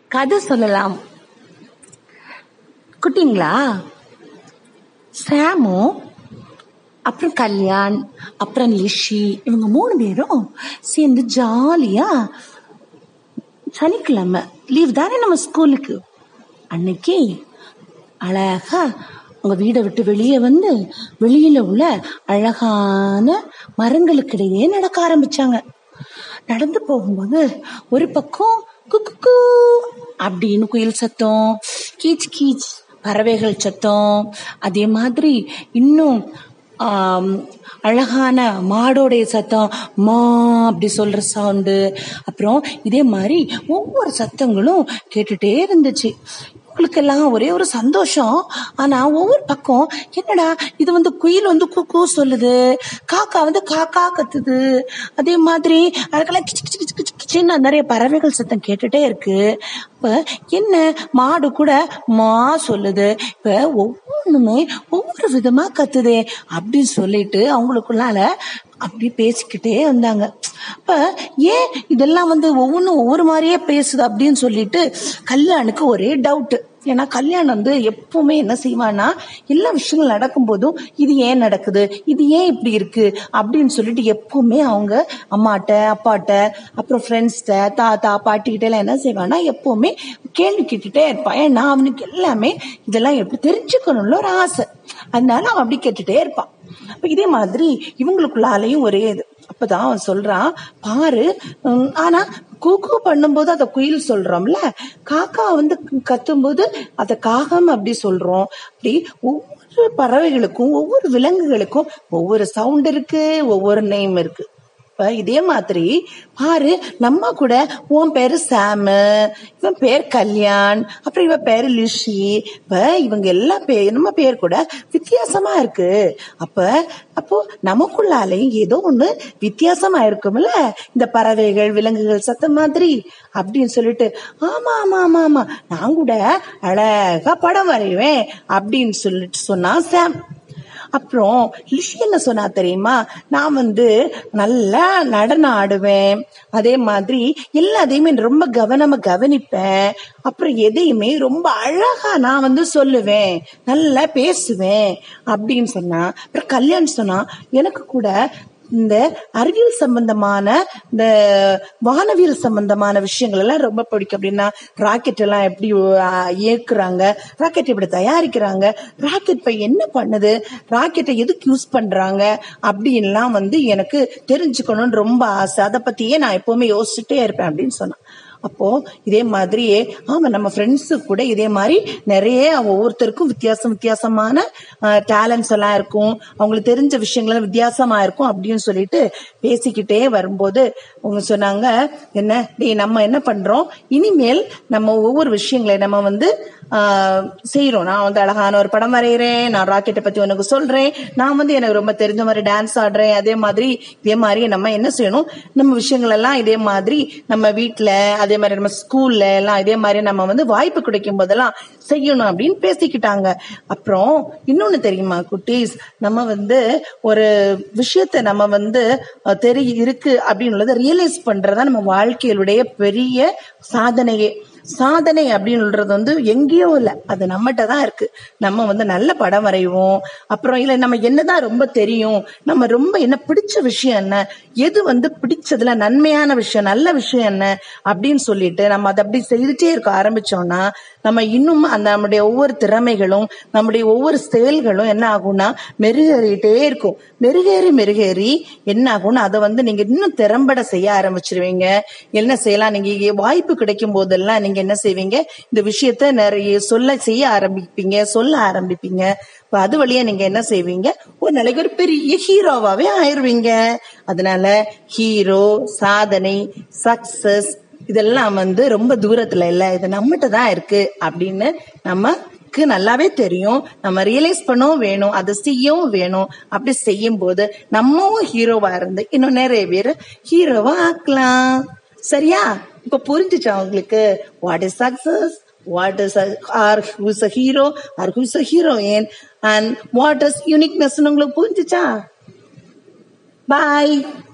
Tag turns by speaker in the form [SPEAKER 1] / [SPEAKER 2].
[SPEAKER 1] கதை சொல்லலாம் குட்டிங்களா சாமும் அப்புறம் கல்யாண் அப்புறம் லிஷி இவங்க மூணு பேரும் சேர்ந்து ஜாலியா சனிக்கிழமை லீவ் தானே நம்ம ஸ்கூலுக்கு அன்னைக்கு அழகா உங்க வீடை விட்டு வெளியே வந்து வெளியில உள்ள அழகான மரங்களுக்கிடையே நடக்க ஆரம்பிச்சாங்க நடந்து போகும்போது ஒரு பக்கம் குக்கு அப்படின்னு குயில் சத்தம் கீச் கீச் பறவைகள் சத்தம் அதே மாதிரி இன்னும் ஆம், அழகான மாடோடைய சத்தம் மா அப்படி சொல்ற சவுண்டு அப்புறம் இதே மாதிரி ஒவ்வொரு சத்தங்களும் கேட்டுட்டே இருந்துச்சு உங்களுக்கெல்லாம் ஒரே ஒரு சந்தோஷம் ஆனா ஒவ்வொரு பக்கம் என்னடா இது வந்து குயில் வந்து கூ சொல்லுது காக்கா வந்து காக்கா கத்துது அதே மாதிரி அதுக்கெல்லாம் கிச்சு கிச்சு கிச்சு கிச்சு கிச்சுன்னு நிறைய பறவைகள் சத்தம் கேட்டுட்டே இருக்கு இப்ப என்ன மாடு கூட மா சொல்லுது இப்ப ஒவ்வொன்றுமே ஒவ்வொரு விதமா கத்துதே அப்படின்னு சொல்லிட்டு அவங்களுக்குள்ளால அப்படி பேசிக்கிட்டே வந்தாங்க அப்ப ஏன் இதெல்லாம் வந்து ஒவ்வொன்றும் ஒவ்வொரு மாதிரியே பேசுது அப்படின்னு சொல்லிட்டு கல்யாணுக்கு ஒரே டவுட் ஏன்னா கல்யாணம் வந்து எப்பவுமே என்ன செய்வான்னா எல்லா விஷயங்கள் நடக்கும் போதும் இது ஏன் நடக்குது இது ஏன் இப்படி இருக்கு அப்படின்னு சொல்லிட்டு எப்பவுமே அவங்க அம்மாட்ட அப்பாட்ட அப்புறம் ஃப்ரெண்ட்ஸ்ட தாத்தா பாட்டிக்கிட்ட எல்லாம் என்ன செய்வான்னா எப்பவுமே கேள்வி கேட்டுட்டே இருப்பான் ஏன்னா அவனுக்கு எல்லாமே இதெல்லாம் எப்படி தெரிஞ்சுக்கணும்ல ஒரு ஆசை அதனால அவன் அப்படி கேட்டுட்டே இருப்பான் அப்ப இதே மாதிரி இவங்களுக்குள்ளாலையும் ஒரே இது அப்பதான் அவன் சொல்றான் பாரு உம், ஆனா கூக்கு பண்ணும்போது அத குயில் சொல்றோம்ல காக்கா வந்து கத்தும்போது அத காகம் அப்படி சொல்றோம் அப்படி ஒவ்வொரு பறவைகளுக்கும் ஒவ்வொரு விலங்குகளுக்கும் ஒவ்வொரு சவுண்ட் இருக்கு ஒவ்வொரு நேம் இருக்கு இப்ப இதே மாதிரி பாரு நம்ம கூட உன் பேரு சாமு இவன் பேர் கல்யாண் அப்புறம் இவன் பேரு லிஷி இப்ப இவங்க எல்லாம் பேர் நம்ம பேர் கூட வித்தியாசமா இருக்கு அப்ப அப்போ நமக்குள்ளாலையும் ஏதோ ஒண்ணு வித்தியாசமா இருக்கும்ல இந்த பறவைகள் விலங்குகள் சத்தம் மாதிரி அப்படின்னு சொல்லிட்டு ஆமா ஆமா ஆமா ஆமா நான் கூட அழகா படம் வரைவேன் அப்படின்னு சொல்லிட்டு சொன்னான் சாம் அப்புறம் லிஷி என்ன சொன்னா தெரியுமா நான் வந்து நல்லா நடனம் ஆடுவேன் அதே மாதிரி எல்லாத்தையுமே ரொம்ப கவனமா கவனிப்பேன் அப்புறம் எதையுமே ரொம்ப அழகா நான் வந்து சொல்லுவேன் நல்லா பேசுவேன் அப்படின்னு சொன்னா அப்புறம் கல்யாணம் சொன்னா எனக்கு கூட இந்த அறிவியல் சம்பந்தமான இந்த வானவியல் சம்பந்தமான விஷயங்கள் எல்லாம் ரொம்ப பிடிக்கும் அப்படின்னா ராக்கெட் எல்லாம் எப்படி அஹ், இயக்குறாங்க ராக்கெட் எப்படி தயாரிக்கிறாங்க ராக்கெட் இப்ப என்ன பண்ணுது ராக்கெட்டை எதுக்கு யூஸ் பண்றாங்க அப்படின்லாம் வந்து எனக்கு தெரிஞ்சுக்கணும்னு ரொம்ப ஆசை அதை பத்தியே நான் எப்பவுமே யோசிச்சுட்டே இருப்பேன் அப்படின்னு சொன்னான் அப்போ இதே மாதிரியே ஆமா நம்ம ஃப்ரெண்ட்ஸு கூட இதே மாதிரி நிறைய ஒவ்வொருத்தருக்கும் வித்தியாசம் வித்தியாசமான டேலண்ட்ஸ் எல்லாம் இருக்கும் அவங்களுக்கு தெரிஞ்ச விஷயங்கள் எல்லாம் வித்தியாசமா இருக்கும் அப்படின்னு சொல்லிட்டு பேசிக்கிட்டே வரும்போது அவங்க சொன்னாங்க என்ன டேய் நம்ம என்ன பண்றோம் இனிமேல் நம்ம ஒவ்வொரு விஷயங்களை நம்ம வந்து ஆஹ், செய்றோம் நான் வந்து அழகான ஒரு படம் வரைகிறேன் நான் ராக்கெட்டை பத்தி உனக்கு சொல்றேன் நான் வந்து எனக்கு ரொம்ப தெரிஞ்ச மாதிரி டான்ஸ் ஆடுறேன் அதே மாதிரி இதே மாதிரி நம்ம என்ன செய்யணும் நம்ம விஷயங்கள் எல்லாம் இதே மாதிரி நம்ம வீட்ல அதே மாதிரி நம்ம ஸ்கூல்ல எல்லாம் இதே மாதிரி நம்ம வந்து வாய்ப்பு கிடைக்கும் போதெல்லாம் செய்யணும் அப்படின்னு பேசிக்கிட்டாங்க அப்புறம் இன்னொன்னு தெரியுமா குட்டீஸ் நம்ம வந்து ஒரு விஷயத்த நம்ம வந்து அஹ், தெரி இருக்கு அப்படின்னு ரியலைஸ் பண்றதா நம்ம வாழ்க்கையிலுடைய பெரிய சாதனையே சாதனை அப்படின்றது வந்து எங்கேயோ இல்ல அது நம்மகிட்ட தான் இருக்கு நம்ம வந்து நல்ல படம் வரைவோம் அப்புறம் இல்ல நம்ம என்னதான் ரொம்ப தெரியும் நம்ம ரொம்ப என்ன பிடிச்ச விஷயம் என்ன எது வந்து பிடிச்சதுல நன்மையான விஷயம் நல்ல விஷயம் என்ன அப்படின்னு சொல்லிட்டு நம்ம அதை அப்படி செய்துட்டே இருக்க ஆரம்பிச்சோம்னா நம்ம இன்னும் அந்த நம்முடைய ஒவ்வொரு திறமைகளும் நம்முடைய ஒவ்வொரு செயல்களும் என்ன ஆகும்னா மெருகேறிட்டே இருக்கும் மெருகேறி மெருகேறி என்ன ஆகும்னா அதை வந்து நீங்க இன்னும் திறம்பட செய்ய ஆரம்பிச்சிருவீங்க என்ன செய்யலாம் நீங்க இங்க வாய்ப்பு கிடைக்கும் போதெல்லாம் நீங்க என்ன செய்வீங்க இந்த விஷயத்த நிறைய சொல்ல செய்ய ஆரம்பிப்பீங்க சொல்ல ஆரம்பிப்பீங்க இப்ப அது வழியா நீங்க என்ன செய்வீங்க ஒரு நாளைக்கு ஒரு பெரிய ஹீரோவாவே ஆயிருவீங்க அதனால ஹீரோ சாதனை சக்சஸ் இதெல்லாம் வந்து ரொம்ப தூரத்துல இல்ல இது நம்மகிட்ட தான் இருக்கு அப்படின்னு நமக்கு நல்லாவே தெரியும் நம்ம ரியலைஸ் பண்ணவும் வேணும் அதை செய்யவும் வேணும் அப்படி செய்யும் போது நம்மவும் ஹீரோவா இருந்து இன்னும் நிறைய பேர் ஹீரோவா ஆக்கலாம் சரியா இப்ப புரிஞ்சுச்சா உங்களுக்கு what is success what is or who's a hero or who's a heroine and what is uniqueness உங்களுக்கு புரிஞ்சுச்சா பாய்